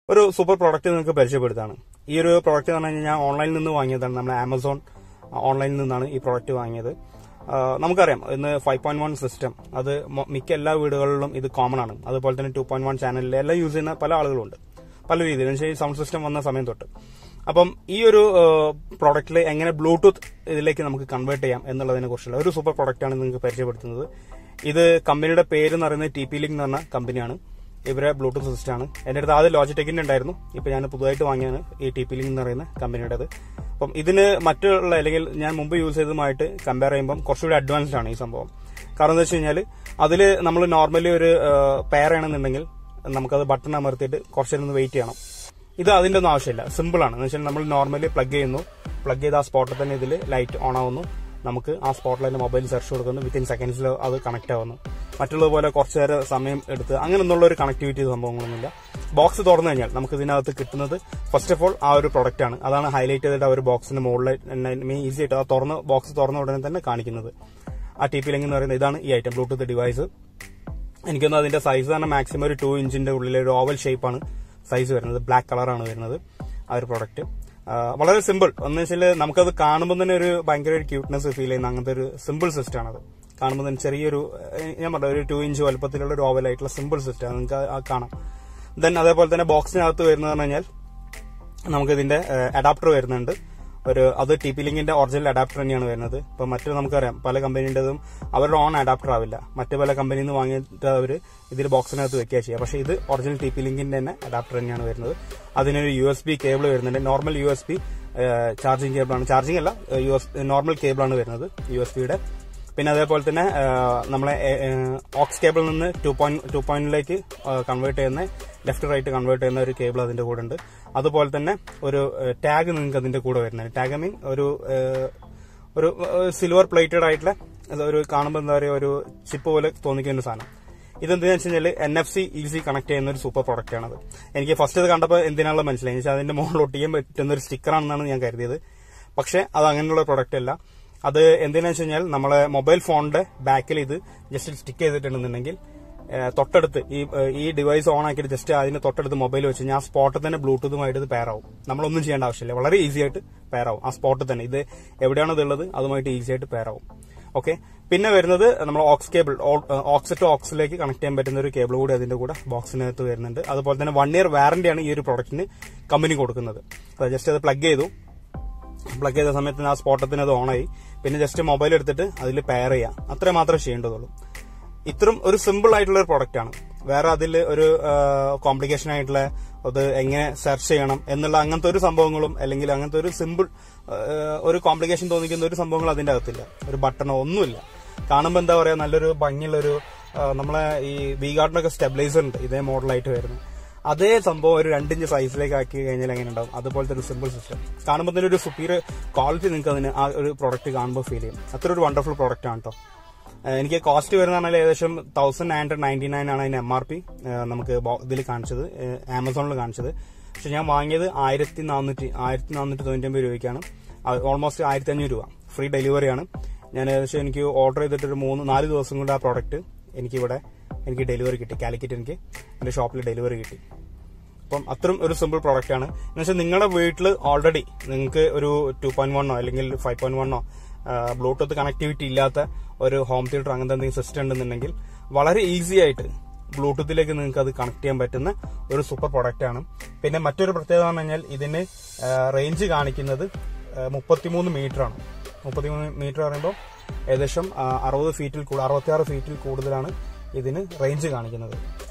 ഒരു super product നിങ്ങൾക്ക് പരിചയപ്പെടുത്താണ് ഈ ഒരു പ്രോഡക്റ്റ് എന്ന് പറഞ്ഞു കഴിഞ്ഞാൽ ഓൺലൈനിൽ നിന്ന് വാങ്ങിയതാണ് നമ്മൾ ആമസോൺ ഓൺലൈനിൽ നിന്നാണ് ഈ പ്രോഡക്റ്റ് വാങ്ങിയത് ആ, നമുക്കറിയാം ഇന്ന് ഫൈവ് പോയിന്റ് വൺ സിസ്റ്റം അത് മൊ- മിക്ക എല്ലാ വീടുകളിലും ഇത് കോമൺ ആണ് അതുപോലെ തന്നെ ടു പോയിന്റ് വൺ ചാനലിൽ എല്ലാം യൂസ് ചെയ്യുന്ന പല ആളുകളുണ്ട് പല രീതിയിൽ എന്നുവെച്ചാൽ ഈ സൗണ്ട് സിസ്റ്റം വന്ന സമയം തൊട്ട് അപ്പം ഈ ഒരു പ്രോഡക്റ്റിൽ എങ്ങനെ ബ്ലൂടൂത്ത് ഇതിലേക്ക് നമുക്ക് കൺവേർട്ട് ചെയ്യാം എന്നുള്ളതിനെ കുറിച്ചുള്ള ഒരു സൂപ്പർ പ്രോഡക്റ്റ് ആണ് നിങ്ങൾക്ക് പരിചയപ്പെടുത്തുന്നത് ഇത് കമ്പനിയുടെ പേര് എന്ന് പറയുന്നത് ടി പി ലിങ്ക് എന്ന് പറഞ്ഞ കമ്പനിയാണ് ഇവരെ ബ്ലൂടൂത്ത് സിസ്റ്റം ആണ് എന്റെ അടുത്ത് ആദ്യം ലോജിടെക്കിന്റെ ഉണ്ടായിരുന്നു ഇപ്പൊ ഞാൻ പുതുതായിട്ട് വാങ്ങിയാണ് ഈ ടി പി ലിങ്ക് എന്ന് പറയുന്ന കമ്പനിയുടേത് അപ്പം ഇതിന് മറ്റുള്ള അല്ലെങ്കിൽ ഞാൻ മുമ്പ് യൂസ് ചെയ്തതുമായിട്ട് കമ്പയർ ചെയ്യുമ്പോൾ കുറച്ചുകൂടി അഡ്വാൻസ്ഡ് ആണ് ഈ സംഭവം കാരണം എന്താ വെച്ച് കഴിഞ്ഞാൽ അതിൽ നമ്മൾ നോർമലി ഒരു പെയർ ആണെന്നുണ്ടെങ്കിൽ നമുക്കത് ബട്ടൺ അമർത്തിയിട്ട് കുറച്ച് നേരം ഒന്ന് വെയിറ്റ് ചെയ്യണം ഇത് അതിന്റെ ഒന്നും ആവശ്യമില്ല സിമ്പിൾ ആണ് എന്ന് വെച്ചാൽ നമ്മൾ നോർമലി പ്ലഗ് ചെയ്യുന്നു പ്ലഗ് ചെയ്ത് ആ സ്പോട്ടിൽ തന്നെ ഇതിൽ ലൈറ്റ് ഓൺ ആവുന്നു നമുക്ക് ആ സ്പോട്ടിൽ തന്നെ മൊബൈൽ സെർച്ച് കൊടുക്കുന്നു വിത്തിൻ സെക്കൻഡ്സിൽ അത് കണക്ട് ആവുന്നു മറ്റുള്ളതുപോലെ കുറച്ച് നേരം സമയം എടുത്ത് അങ്ങനെ ഒന്നുള്ള ഒരു കണക്ടിവിറ്റി സംഭവങ്ങളൊന്നുമില്ല ബോക്സ് തുറന്നു കഴിഞ്ഞാൽ നമുക്ക് ഇതിനകത്ത് കിട്ടുന്നത് ഫസ്റ്റ് ഓഫ് ഓൾ ആ ഒരു പ്രൊഡക്റ്റ് ആണ് അതാണ് ഹൈലൈറ്റ് ചെയ്തിട്ട് ആ ഒരു ബോക്സിന്റെ മുകളിൽ ഈസി ആയിട്ട് ആ തുറന്ന് ബോക്സ് തുറന്ന ഉടനെ തന്നെ കാണിക്കുന്നത് ആ ടി പി ലിങ്ക് എന്ന് പറയുന്നത് ഇതാണ് ഈ ഐറ്റം ബ്ലൂടൂത്ത് ഡിവൈസ് എനിക്കൊന്ന് അതിന്റെ സൈസ് തന്നെ മാക്സിമം ഒരു ടു ഇഞ്ചിന്റെ ഉള്ളിൽ ഒരു ഓവൽ ഷേപ്പാണ് സൈസ് വരുന്നത് ബ്ലാക്ക് കളറാണ് വരുന്നത് ആ ഒരു പ്രൊഡക്റ്റ് വളരെ സിമ്പിൾ എന്ന് വെച്ചാൽ നമുക്കത് കാണുമ്പോൾ തന്നെ ഒരു ഭയങ്കര ഒരു ക്യൂട്ട്നെസ് ഫീൽ ചെയ്യുന്ന അങ്ങനത്തെ ഒരു സിമ്പിൾ സിസ്റ്റം ആണത് കാണുമ്പോൾ തന്നെ ചെറിയൊരു ഏഹ്, ഞാൻ പറഞ്ഞ ഒരു ടു ഇഞ്ച് വലുപ്പത്തിലുള്ള ഒരു ഓവൽ ആയിട്ടുള്ള സിമ്പിൾ സിസ്റ്റം നിങ്ങൾക്ക് ആ കാണാം ദെൻ അതേപോലെ തന്നെ ബോക്സിനകത്ത് വരുന്നത് പറഞ്ഞു കഴിഞ്ഞാൽ നമുക്ക് ഇതിന്റെ അഡാപ്റ്റർ വരുന്നുണ്ട് ഒരു അത് ടി പി ലിങ്കിന്റെ ഒറിജിനൽ അഡാപ്റ്റർ തന്നെയാണ് വരുന്നത് ഇപ്പൊ മറ്റു നമുക്കറിയാം പല കമ്പനീൻ്റെതും അവരുടെ ഓൺ അഡാപ്റ്റർ ആവില്ല മറ്റു പല കമ്പനിയിൽ നിന്ന് വാങ്ങിയിട്ട് അവർ ഇതിൽ ബോക്സിനകത്ത് വെക്കുക ചെയ്യുക പക്ഷേ ഇത് ഒറിജിനൽ ടി പി ലിങ്കിന്റെ തന്നെ അഡാപ്റ്റർ തന്നെയാണ് വരുന്നത് അതിനൊരു യു എസ് ബി കേബിൾ വരുന്നുണ്ട് normal U S B charging കേബിളാണ് ചാർജിങ് അല്ല യു എസ് നോർമൽ കേബിളാണ് വരുന്നത് യു എസ് ബിയുടെ പിന്നെ അതേപോലെ തന്നെ ആ, നമ്മളെ ഓക്സ് കേബിളിൽ നിന്ന് ടു പോയിന്റ് ടു പോയിന്റിലേക്ക് കൺവേർട്ട് ചെയ്യുന്ന ലെഫ്റ്റ് റൈറ്റ് കൺവേർട്ട് ചെയ്യുന്ന ഒരു കേബിൾ അതിന്റെ കൂടെ ഉണ്ട് അതുപോലെ തന്നെ ഒരു ടാഗ് നിങ്ങൾക്ക് അതിന്റെ കൂടെ വരുന്നത് ടാഗ് മീൻ ഒരു ആ, ഒരു സിൽവർ പ്ലേറ്റഡ് ആയിട്ടുള്ള അത് ഒരു കാണുമ്പോൾ എന്താ പറയുക ഒരു ചിപ്പ് പോലെ തോന്നിക്കുന്ന ഒരു സാധനം ഇതെന്താണെന്ന് വെച്ച് കഴിഞ്ഞാൽ N F C easy connect ചെയ്യുന്ന ഒരു സൂപ്പർ പ്രോഡക്റ്റ് ആണത് എനിക്ക് ഫസ്റ്റ് ഇത് കണ്ടപ്പോൾ എന്തിനാണല്ലോ മനസ്സിലായി വെച്ചാൽ അതിന്റെ മുകളിൽ ഒട്ടിക്കാൻ പറ്റുന്ന ഒരു സ്റ്റിക്കറാണെന്നാണ് ഞാൻ കരുതിയത് പക്ഷെ അത് അങ്ങനെയുള്ള പ്രൊഡക്റ്റ് അല്ല അത് എന്തിനാ വെച്ച് കഴിഞ്ഞാൽ നമ്മളെ മൊബൈൽ ഫോണിന്റെ ബാക്കിൽ ഇത് ജസ്റ്റ് സ്റ്റിക്ക് ചെയ്തിട്ടുണ്ടെന്നുണ്ടെങ്കിൽ ഏഹ്, തൊട്ടടുത്ത് ഈ ഏഹ്, ഈ ഡിവൈസ് ഓൺ ആക്കിയിട്ട് ജസ്റ്റ് അതിന് തൊട്ടടുത്ത് മൊബൈൽ വെച്ച് കഴിഞ്ഞാൽ ആ സ്പോട്ടിൽ തന്നെ ബ്ലൂടൂത്തുമായിട്ട് ഇത് pair ആവും നമ്മളൊന്നും ചെയ്യേണ്ട ആവശ്യമില്ല വളരെ ഈസി ആയിട്ട് pair ആവും ആ സ്പോട്ടിൽ തന്നെ ഇത് എവിടെയാണ് ഇതുള്ളത് അതുമായിട്ട് ഈസി ആയിട്ട് pair ആവും ഓക്കെ പിന്നെ വരുന്നത് നമ്മൾ ഓക്സ് കേബിൾ ഓക്സ് ടു ഓക്സിലേക്ക് കണക്ട് ചെയ്യാൻ പറ്റുന്ന ഒരു കേബിൾ കൂടി അതിന്റെ കൂടെ ബോക്സിനകത്ത് വരുന്നുണ്ട് അതുപോലെ തന്നെ വൺ ഇയർ വാറന്റിയാണ് ഈ ഒരു പ്രൊഡക്റ്റിന് കമ്പനി കൊടുക്കുന്നത് ജസ്റ്റ് അത് പ്ലഗ് ചെയ്തു പ്ലഗ് ചെയ്ത സമയത്ത് ആ സ്പോട്ടത്തിന് അത് ഓണായി പിന്നെ ജസ്റ്റ് മൊബൈൽ എടുത്തിട്ട് അതിൽ പെയർ ചെയ്യാം അത്രേ മാത്രമേ ചെയ്യേണ്ടതുള്ളൂ ഇത്രയും ഒരു സിമ്പിൾ ആയിട്ടുള്ള ഒരു പ്രൊഡക്റ്റ് ആണ് വേറെ അതിൽ ഒരു കോംപ്ലിക്കേഷൻ ആയിട്ടുള്ള അത് എങ്ങനെ സെർച്ച് ചെയ്യണം എന്നുള്ള അങ്ങനത്തെ ഒരു സംഭവങ്ങളും അല്ലെങ്കിൽ അങ്ങനത്തെ ഒരു സിമ്പിൾ ഒരു കോംപ്ലിക്കേഷൻ തോന്നിക്കുന്ന ഒരു സംഭവങ്ങൾ അതിന്റെ അകത്തില്ല ഒരു ബട്ടണോ ഒന്നുമില്ല കാണുമ്പോൾ എന്താ പറയാ നല്ലൊരു ഭംഗിയുള്ള ഒരു ആ, നമ്മളെ ഈ വി ഗാർഡിനൊക്കെ സ്റ്റെബിലൈസർ ഉണ്ട് ഇതേ മോഡലായിട്ട് വരുന്നത് അതേ സംഭവം ഒരു രണ്ടിഞ്ച് സൈസിലേക്ക് ആക്കി കഴിഞ്ഞാൽ എങ്ങനെ ഉണ്ടാവും അതുപോലത്തെ ഒരു സിമ്പിൾ സിസ്റ്റം കാണുമ്പോൾ തന്നെ ഒരു സുപ്പീരിയർ ക്വാളിറ്റി നിങ്ങൾക്ക് അതിന് ആ ഒരു പ്രോഡക്റ്റ് കാണുമ്പോൾ ഫീൽ ചെയ്യും അത്ര ഒരു വണ്ടർഫുൾ പ്രോഡക്റ്റ് ആണ് കേട്ടോ ഏഹ് എനിക്ക് കോസ്റ്റ് വരുന്നതാണെങ്കിൽ ഏകദേശം തൗസൻഡ് നയൻ നയൻറ്റി നയൻ ആണ് അതിന് എം ആർ പി നമുക്ക് ഇതിൽ കാണിച്ചത് ഏഹ് ആമസോണിൽ കാണിച്ചത് പക്ഷെ ഞാൻ വാങ്ങിയത് ആയിരത്തി നാനൂറ്റി ആയിരത്തി നാനൂറ്റി തൊണ്ണൂറ്റി ഒമ്പത് രൂപയ്ക്കാണ് ഓൾമോസ്റ്റ് ആയിരത്തി അഞ്ഞൂറ് രൂപ ഫ്രീ ഡെലിവറിയാണ് ഞാൻ ഏകദേശം എനിക്ക് ഓർഡർ ചെയ്തിട്ട് ഒരു മൂന്ന് നാല് ദിവസം കൊണ്ട് ആ പ്രോഡക്റ്റ് എനിക്കിവിടെ എനിക്ക് ഡെലിവറി കിട്ടി കാലിക്കറ്റ് എനിക്ക് എൻ്റെ ഷോപ്പിൽ ഡെലിവറി കിട്ടി അപ്പം അത്രയും ഒരു സിമ്പിൾ പ്രോഡക്റ്റ് ആണ് എന്ന് വെച്ചാൽ നിങ്ങളുടെ വീട്ടിൽ ഓൾറെഡി നിങ്ങൾക്ക് ഒരു ടു പോയിന്റ് വണ്ണോ അല്ലെങ്കിൽ ഫൈവ് പോയിന്റ് വണ്ണോ ബ്ലൂടൂത്ത് കണക്ടിവിറ്റി ഇല്ലാത്ത ഒരു ഹോം തിയേറ്റർ അങ്ങനത്തെ എന്തെങ്കിലും സിസ്റ്റം ഉണ്ടെന്നുണ്ടെങ്കിൽ വളരെ ഈസി ആയിട്ട് ബ്ലൂടൂത്തിലേക്ക് നിങ്ങൾക്ക് അത് കണക്ട് ചെയ്യാൻ പറ്റുന്ന ഒരു സൂപ്പർ പ്രോഡക്റ്റ് ആണ് പിന്നെ മറ്റൊരു പ്രത്യേകത എന്ന് പറഞ്ഞാൽ ഇതിന് റേഞ്ച് കാണിക്കുന്നത് മുപ്പത്തിമൂന്ന് മീറ്റർ ആണ് മുപ്പത്തിമൂന്ന് മീറ്റർ പറയുമ്പോൾ ഏകദേശം ആ, അറുപത് ഫീറ്റിൽ കൂടുതൽ അറുപത്തിയാറ് ഫീറ്റിൽ കൂടുതലാണ് ഇതിന് റേഞ്ച് കാണിക്കുന്നത്